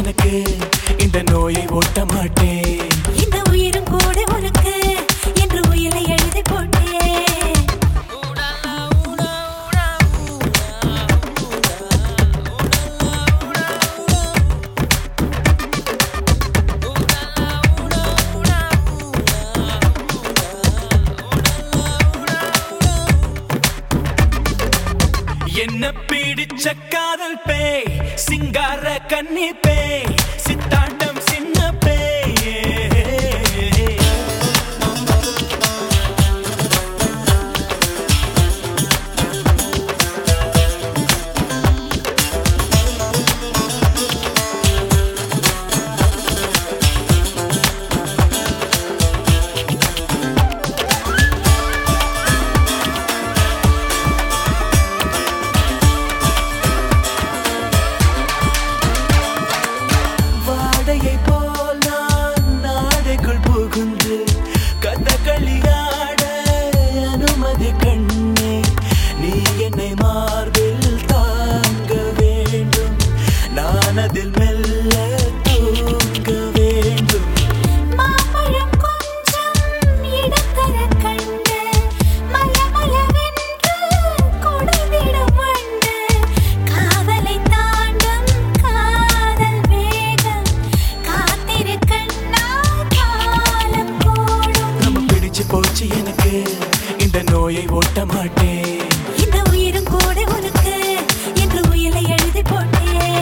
எனக்கு இந்த நோயை ஓட்ட மாட்டேன் இந்த உயிரும் கூட உனக்கு என்று உயிரை எழுதி போட்டேன் என்ன பிடிச்ச காதல் பேய் சிங்கார கன்னி பேய் சித்தாண்டம் சின்ன பேய் வாடையை போல் நான் நாடைக்குள் புகுந்து கதகளியாட அனுமதி கண்ணே நீ என்னை மார்பில் தாங்க வேண்டும் நான் அதில் மெல்ல தூங்க வேண்டும் மாம்பழம் கொஞ்சம் இடத்தர கண்டு மலமளவென்று கொடுதிடும் வண்டு காதலை தாண்டும் காதல் வேகம் காத்திரு கண்ணா காலம் கூடும் நம்ம பிடிச்சு போச்சு எனக்கு இந்த நோயை ஓட்ட மாட்டேன் இந்த உயிரும் கூட உனக்கு என்று உயிரை எழுதி போட்டேன்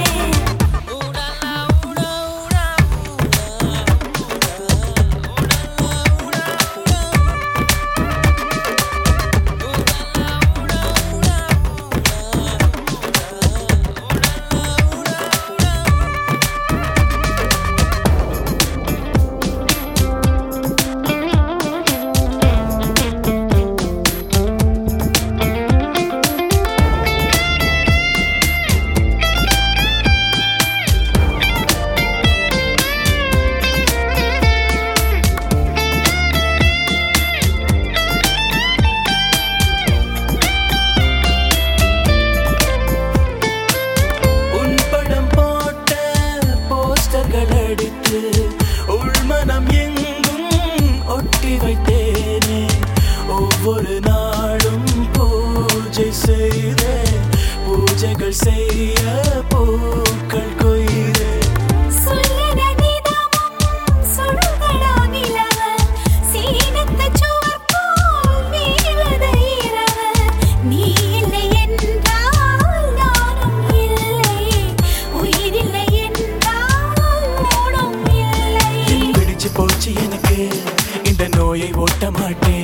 உன் படம் போட்ட போஸ்டர்கள் அடித்து உள்மனம் எங்கும் ஒட்டி வைத்தேனே ஒவ்வொரு நாளும் பூஜை செய்த பூஜைகள் செய்ய பூக்கள் கொய்தே சொல்லன நிதமும் சுடுகடா நிலவ சீனத்த சுவர் போல் வீழ்வது இரவு நீ இல்லை என்றால் நானும் இல்லை உயிரில்லை என்றால் ஊனும் இல்லை பிடிச்சு போச்சு எனக்கு இந்த நோயை ஓட்ட மாட்டேன்